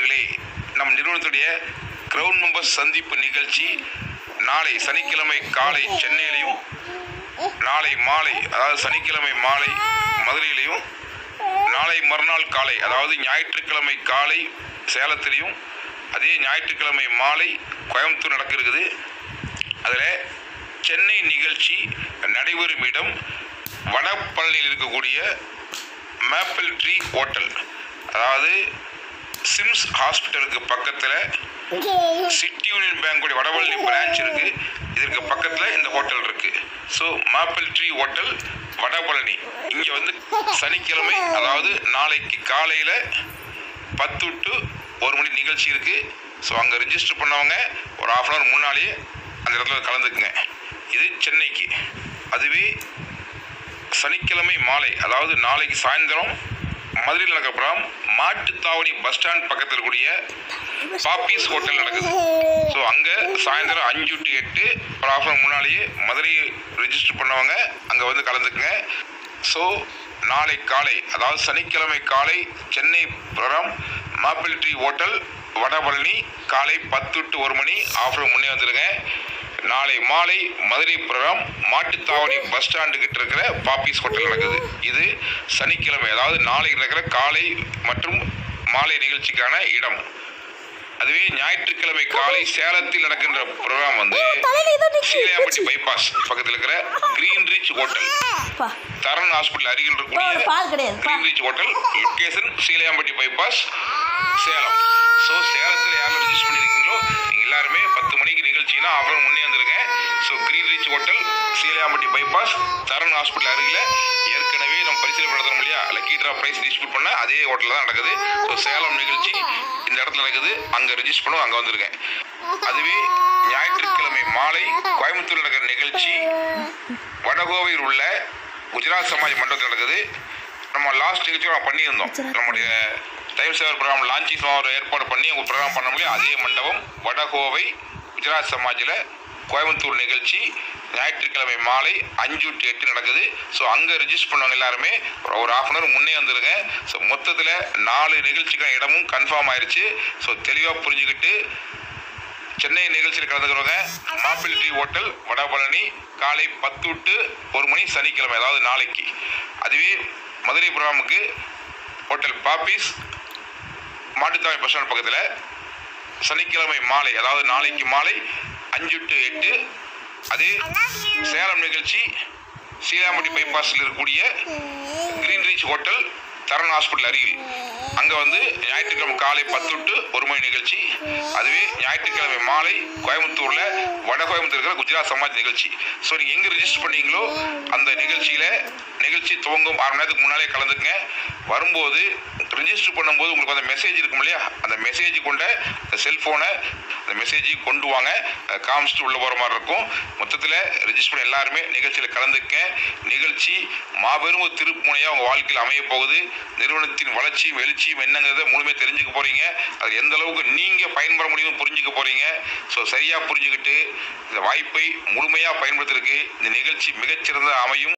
நண்பர்களே நம் நிறுவனத்துடைய ground members சந்திப்பு நிகழ்ச்சி நாளை சனிக்கிழமை காலை சென்னையிலையும் நாளை மாலை அதாவது சனிக்கிழமை மாலை மதுரையிலையும் நாளை மறுநாள் காலை அதாவது ஞாயிற்றுக்கிழமை காலை சேலத்திலையும் அதே ஞாயிற்றுக்கிழமை மாலை கோயம்புத்தூர் நடக்க இருக்குது அதில் சென்னை நிகழ்ச்சி நடைபெறும் இடம் வடபழனியில் இருக்கக்கூடிய மேப்பிள் ட்ரீ ஹோட்டல் அதாவது சிம்ஸ் ஹாஸ்பிட்டலுக்கு பக்கத்தில் சிட்டி யூனியன் பேங்குடைய வடபழனி பிரான்ச் இருக்கு இதற்கு பக்கத்தில் இந்த ஹோட்டல் இருக்கு so maple tree hotel Vadapalani இங்கே வந்து சனிக்கிழமை அதாவது நாளைக்கு காலையில் பத்து டு ஒரு மணி நிகழ்ச்சி இருக்கு ஸோ அங்கே ரெஜிஸ்டர் பண்ணவங்க ஒரு ஆஃப் அன் ஹவர் முன்னாலேயே அந்த இடத்துல கலந்துக்குங்க இது சென்னைக்கு அதுவே சனிக்கிழமை மாலை அதாவது நாளைக்கு சாயந்தரம் மதுரையில் நடக்கப்புறம் மாட்டுத்தாவணி பஸ் ஸ்டாண்ட் பக்கத்தில் இருக்கக்கூடிய பாப்பீஸ் ஹோட்டல் நடக்குது ஸோ அங்கே சாயந்தரம் அஞ்சு டு எட்டு ஒரு ஆஃப் அன் முன்னாலேயே மதுரை ரெஜிஸ்டர் பண்ணவங்க அங்கே வந்து கலந்துக்குங்க ஸோ நாளை காலை அதாவது சனிக்கிழமை காலை சென்னை புறம் மாப்பிள் ட்ரீ ஹோட்டல் வடபழனி காலை பத்து டு ஒரு மணி ஆஃபர் முன்னே வந்துருங்க நாளை மாலை மதுரை புறம் மாட்டுத்தாவணி பஸ் ஸ்டாண்டு கிட்ட இருக்கிற பாப்பீஸ் ஹோட்டல் நடக்குது இது சனிக்கிழமை அதாவது நாளைக்கு நடக்கிற காலை மற்றும் மாலை நிகழ்ச்சிக்கான இடம் அதுவே ஞாயிற்றுக்கிழமை காலை சேலத்தில் நடக்கின்ற ப்ரோக்ராம் வந்து சீலையாம்பட்டி பைபாஸ் பக்கத்தில் இருக்கிற கிரீன் ரிச் ஹோட்டல் பா தரன் ஹாஸ்பிட்டல் அருகில் ஒரு இருக்கக்கூடிய பால் கிடையாது பா. Green rich hotel location Seelaiyampatti bypass Salem so சேலத்தில் யாரெல்லாம் ரிஜிஸ்டர் பண்ணியிருக்கீங்களோ நீங்கள் எல்லாருமே பத்து மணிக்கு நிகழ்ச்சினா அப்புறம் முன்னே வந்துருங்க so green rich hotel Seelaiyampatti bypass Dharan hospital அருகில் ஏற்கனவே நம்ம பரிசீலனை நடத்துறோம் இல்லையா லக்கி ட்ரா ப்ரைஸ் டிஸ்ட்ரிபியூட் பண்ண அதே ஹோட்டலில் தான் நடக்குது ஸோ சேலம் நிகழ்ச்சி இந்த இடத்துல நடக்குது அங்கே ரெஜிஸ்டர் பண்ணுவோம் அங்கே வந்திருக்கேன் அதுவே ஞாயிற்றுக்கிழமை மாலை கோயம்புத்தூர் நடக்கிற நிகழ்ச்சி வடகோவையில் உள்ள குஜராத் சமாஜ் மண்டபத்தில் நடக்குது நம்ம லாஸ்ட் நிகழ்ச்சி நம்ம பண்ணியிருந்தோம் நம்முடைய டைம் சேவர் ப்ரோக்ராம் லான்ச்சிங் ஒரு ஏற்பாடு பண்ணி உங்கள் ப்ரோக்ராம் பண்ண முடியும் அதே மண்டபம் வடகோவை குஜராத் சமாஜில் கோயம்புத்தூர் நிகழ்ச்சி ஞாயிற்றுக்கிழமை மாலை அஞ்சு டு எட்டு நடக்குது ஸோ அங்கே ரெஜிஸ்டர் பண்ணவங்க எல்லாருமே ஒரு- ஒரு ஆஃப் அன் ஹவர் முன்னே வந்துருங்க ஸோ மொத்தத்தில் நாலு நிகழ்ச்சிக்கான இடமும் கன்ஃபார்ம் ஆயிருச்சு ஸோ தெளிவாக புரிஞ்சுக்கிட்டு சென்னை நிகழ்ச்சியில் கலந்துக்கிறவங்க மாப்பிள் ட்ரீ ஹோட்டல் வடபழனி காலை பத்து டு ஒரு மணி சனிக்கிழமை அதாவது நாளைக்கு அதுவே மதுரை புறாமுக்கு ஹோட்டல் பாப்பீஸ் மாட்டுத்தாய் பஸ் ஸ்டாண்ட் பக்கத்தில் சனிக்கிழமை மாலை அதாவது நாளைக்கு மாலை அஞ்சு டு எட்டு அதே சேலம் நிகழ்ச்சி சீலாம்பட்டி பைபாஸில் இருக்கக்கூடிய Green Reach hotel Dharan hospital அருகில் அங்கே வந்து ஞாயிற்றுக்கிழமை காலை பத்து டு ஒரு மணி நிகழ்ச்சி அதுவே ஞாயிற்றுக்கிழமை மாலை கோயம்புத்தூரில் வட கோயம்புத்தூர் இருக்கிற குஜராத் சமாஜ் நிகழ்ச்சி ஸோ நீங்கள் எங்கே ரிஜிஸ்டர் பண்ணீங்களோ அந்த நிகழ்ச்சியில் நிகழ்ச்சி துவங்கும் அரை மணி நேரத்துக்கு முன்னாலே கலந்துக்குங்க வரும்போது ரிஜிஸ்டர் பண்ணும்போது உங்களுக்கு அந்த மெசேஜ் இருக்கும் இல்லையா அந்த மெசேஜ் கொண்ட அந்த செல்ஃபோனை அந்த மெசேஜை கொண்டு வாங்க அதை காமிச்சிட்டு உள்ளே போகிற மாதிரி இருக்கும் மொத்தத்தில் ரிஜிஸ்டர் பண்ண எல்லாருமே நிகழ்ச்சியில் கலந்துக்க நிகழ்ச்சி மாபெரும் ஒரு திருப்புமுனையாக உங்கள் வாழ்க்கையில் அமைய போகுது நிறுவனத்தின் வளர்ச்சியும் எழுச்சியும் என்னங்கிறத முழுமையாக தெரிஞ்சுக்க போகிறீங்க அது எந்த அளவுக்கு நீங்கள் பயன்பெற முடியும்னு புரிஞ்சுக்க போகிறீங்க ஸோ சரியாக புரிஞ்சுக்கிட்டு இந்த வாய்ப்பை முழுமையாக பயன்படுத்துறதுக்கு இந்த நிகழ்ச்சி மிகச்சிறந்த அமையும்